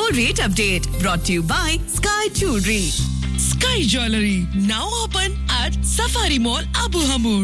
rate update brought to you by Sky Jewelry. Sky Jewelry now open at Safari Mall Abu Hamur.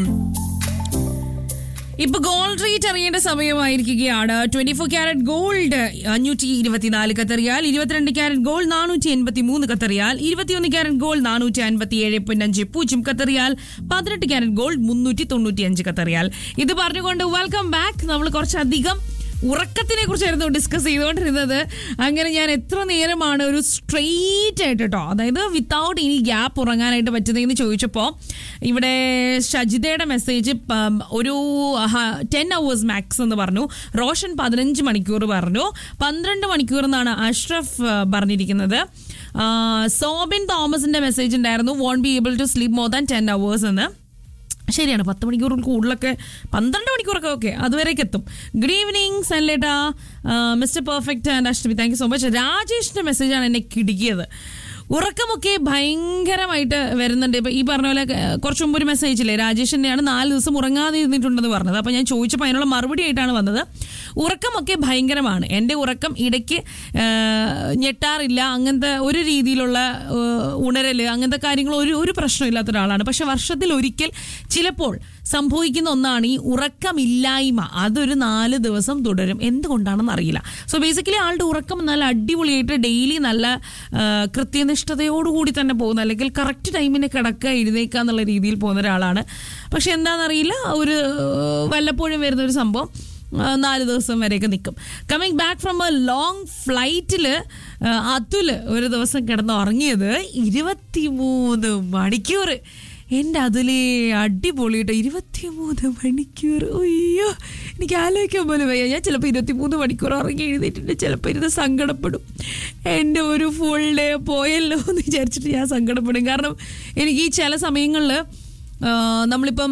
ഇപ്പൊ gold rate അറിയേണ്ട സമയമായിരിക്കുകയാണ് twenty four carat gold അഞ്ഞൂറ്റി ഇരുപത്തിനാല് കത്തറിയാൽ ഇരുപത്തിരണ്ട് carrot gold നാനൂറ്റി എൺപത്തി മൂന്ന് കത്തറിയാൽ ഇരുപത്തിയൊന്ന് ക്യാരറ്റ് ഗോൾഡ് നാനൂറ്റി അൻപത്തി ഏഴ് പോയിന്റ് അഞ്ച് പൂജ്യം കത്തറിയാൽ പതിനെട്ട് ക്യാരറ്റ് ഗോൾഡ് മുന്നൂറ്റി തൊണ്ണൂറ്റി അഞ്ച് കത്തറിയാൽ ഇത് പറഞ്ഞുകൊണ്ട് വെൽക്കം ബാക്ക് നമ്മൾ കുറച്ചധികം ഉറക്കത്തിനെ കുറിച്ചായിരുന്നു ഡിസ്കസ് ചെയ്തുകൊണ്ടിരുന്നത് അങ്ങനെ ഞാൻ എത്ര നേരമാണ് ഒരു സ്ട്രെയിറ്റ് ആയിട്ട് കേട്ടോ അതായത് വിത്തൗട്ട് ഇനി ഗ്യാപ്പ് ഉറങ്ങാനായിട്ട് പറ്റുന്നതെന്ന് ചോദിച്ചപ്പോൾ ഇവിടെ ഷജിതയുടെ മെസ്സേജ് ഒരു ടെൻ അവേഴ്സ് മാക്സ് എന്ന് പറഞ്ഞു റോഷൻ പതിനഞ്ച് മണിക്കൂർ പറഞ്ഞു പന്ത്രണ്ട് മണിക്കൂർ എന്നാണ് അഷ്റഫ് ആ, പറഞ്ഞിരിക്കുന്നത് ആ, സോബിൻ തോമസിന്റെ മെസ്സേജ് ഉണ്ടായിരുന്നു won't be able to sleep more than ten hours എന്ന് ശരിയാണ് പത്ത് മണിക്കൂർ കൂടുതലൊക്കെ പന്ത്രണ്ട് മണിക്കൂറൊക്കെ ഓക്കെ അതുവരേക്ക് എത്തും ഗുഡ് ഈവനിങ് സൻലേട്ട mister perfect and Ashtami thank you so much രാജേഷിന്റെ മെസ്സേജാണ് എന്നെ കിടുക്കിയത് ഉറക്കമൊക്കെ ഭയങ്കരമായിട്ട് വരുന്നുണ്ട് ഇപ്പൊ ഈ പറഞ്ഞ പോലെ ഏഹ്, കുറച്ച് മുമ്പ് ഒരു മെസ്സേജ് ഇല്ലേ രാജേഷിന്റെയാണ് നാല് ദിവസം ഉറങ്ങാതെ ഇരുന്നിട്ടുണ്ടെന്ന് പറഞ്ഞത് അപ്പൊ ഞാൻ ചോദിച്ചപ്പോൾ അതിനുള്ള മറുപടി ആയിട്ടാണ് വന്നത് ഉറക്കമൊക്കെ ഭയങ്കരമാണ് എൻ്റെ ഉറക്കം ഇടയ്ക്ക് ഏഹ്, ഞെട്ടാറില്ല അങ്ങനത്തെ ഒരു രീതിയിലുള്ള ഏഹ്, ഉണരല് അങ്ങനത്തെ കാര്യങ്ങൾ ഒരു ഒരു പ്രശ്നമില്ലാത്ത ഒരാളാണ് പക്ഷെ വർഷത്തിൽ ഒരിക്കൽ ചിലപ്പോൾ സംഭവിക്കുന്ന ഒന്നാണ് ഈ ഉറക്കമില്ലായ്മ അതൊരു നാല് ദിവസം തുടരും എന്തുകൊണ്ടാണെന്ന് അറിയില്ല സോ ബേസിക്കലി ആളുടെ ഉറക്കം നല്ല അടിപൊളിയായിട്ട് ഡെയിലി നല്ല ആ, കൃത്യനിഷ്ഠതയോടുകൂടി തന്നെ പോകുന്ന അല്ലെങ്കിൽ കറക്റ്റ് ടൈമിന് കിടക്കുക എഴുന്നേക്കുക എന്നുള്ള രീതിയിൽ പോകുന്ന ഒരാളാണ് പക്ഷെ എന്താണെന്നറിയില്ല ഒരു ആ, വല്ലപ്പോഴും വരുന്ന ഒരു സംഭവം ആ, നാല് ദിവസം വരെയൊക്കെ നിൽക്കും coming back from a long ഫ്ലൈറ്റിൽ അതുൽ ഒരു ദിവസം കിടന്ന് ഉറങ്ങിയത് ഇരുപത്തിമൂന്ന് മണിക്കൂർ എൻ്റെ അതിലേ അടിപൊളിയിട്ട് ഇരുപത്തിമൂന്ന് മണിക്കൂർ അയ്യോ എനിക്ക് ആലോചിക്കാൻ പോലും വയ്യ ഞാൻ ചിലപ്പോൾ ഇരുപത്തിമൂന്ന് മണിക്കൂർ ഉറങ്ങി എഴുന്നേറ്റിട്ട് ചിലപ്പോൾ ഇരുന്ന് സങ്കടപ്പെടും എൻ്റെ ഒരു ഫുൾ ഡേ പോയല്ലോ എന്ന് വിചാരിച്ചിട്ട് ഞാൻ സങ്കടപ്പെടും കാരണം എനിക്ക് ഈ ചില സമയങ്ങളിൽ നമ്മളിപ്പം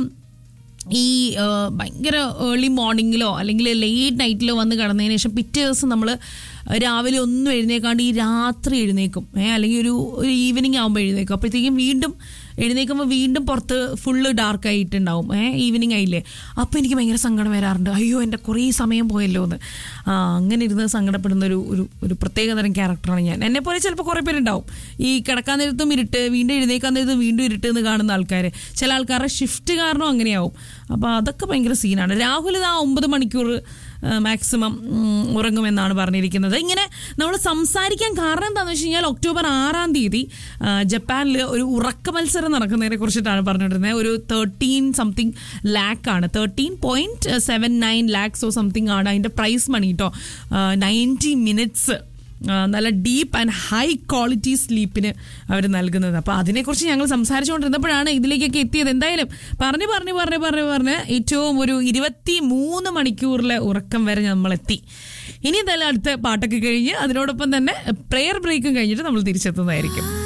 ഈ ആ, ഭയങ്കര ഏർലി മോർണിംഗിലോ അല്ലെങ്കിൽ ലേറ്റ് നൈറ്റിലോ വന്ന് കിടന്നതിന് ശേഷം പിറ്റേ ദിവസം നമ്മൾ രാവിലെ ഒന്നും എഴുന്നേക്കാണ്ട് ഈ രാത്രി എഴുന്നേക്കും ഏ അല്ലെങ്കിൽ ഒരു ഒരു ഈവനിങ് ആകുമ്പോൾ എഴുന്നേക്കും അപ്പോഴത്തേക്കും വീണ്ടും എഴുന്നേക്കുമ്പോൾ വീണ്ടും പുറത്ത് ഫുള്ള് ഡാർക്ക് ആയിട്ടുണ്ടാവും ഏ ഈവനിങ് ആയില്ലേ അപ്പോൾ എനിക്ക് ഭയങ്കര സങ്കടം വരാറുണ്ട് അയ്യോ എൻ്റെ കുറേ സമയം പോയല്ലോ എന്ന് ആ അങ്ങനെ ഇരുന്ന് സങ്കടപ്പെടുന്ന ഒരു ഒരു ഒരു പ്രത്യേകതരം ക്യാരക്ടറാണ് ഞാൻ എന്നെ പോലെ ചിലപ്പോൾ കുറേ പേരുണ്ടാവും ഈ കിടക്കാൻ നേരത്തും ഇരുട്ട് വീണ്ടും എഴുന്നേക്കാൻ നേരത്തും വീണ്ടും ഇരുട്ട് എന്ന് കാണുന്ന ആൾക്കാർ ചില ആൾക്കാരുടെ ഷിഫ്റ്റ് കാരണം അങ്ങനെയാവും അപ്പോൾ അതൊക്കെ ഭയങ്കര സീനാണ് രാഹുൽ ആ ഒമ്പത് മണിക്കൂർ മാക്സിമം ഉറങ്ങുമെന്നാണ് പറഞ്ഞിരിക്കുന്നത് ഇങ്ങനെ നമ്മൾ സംസാരിക്കാൻ കാരണം എന്താണെന്ന് വെച്ച് കഴിഞ്ഞാൽ ഒക്ടോബർ ആറാം തീയതി ആ, ജപ്പാനിൽ ഒരു ഉറക്ക മത്സരം നടക്കുന്നതിനെ കുറിച്ചിട്ടാണ് പറഞ്ഞുകൊണ്ടിരുന്നത് ഒരു തേർട്ടീൻ സംതിങ് ലാക്ക് ആണ് തേർട്ടീൻ പോയിന്റ് സെവൻ നയൻ ലാക്സോ സംതിങ് ആണ് അതിൻ്റെ പ്രൈസ് മണി കേട്ടോ നയൻറ്റി മിനിറ്റ്സ് നല്ല ഡീപ്പ് ആൻഡ് ഹൈ ക്വാളിറ്റി സ്ലീപ്പിന് അവർ നൽകുന്നത് അപ്പോൾ അതിനെക്കുറിച്ച് ഞങ്ങൾ സംസാരിച്ചുകൊണ്ടിരുന്നപ്പോഴാണ് ഇതിലേക്കൊക്കെ എത്തിയത് എന്തായാലും പറഞ്ഞു പറഞ്ഞു പറഞ്ഞു പറഞ്ഞു പറഞ്ഞ് ഏറ്റവും ഒരു ഇരുപത്തി മൂന്ന് മണിക്കൂറിലെ ഉറക്കം വരെ നമ്മൾ എത്തി ഇനി എന്തായാലും അടുത്ത പാട്ടൊക്കെ കഴിഞ്ഞ് അതിനോടൊപ്പം തന്നെ പ്രെയർ ബ്രേക്കും കഴിഞ്ഞിട്ട് നമ്മൾ തിരിച്ചെത്തുന്നതായിരിക്കും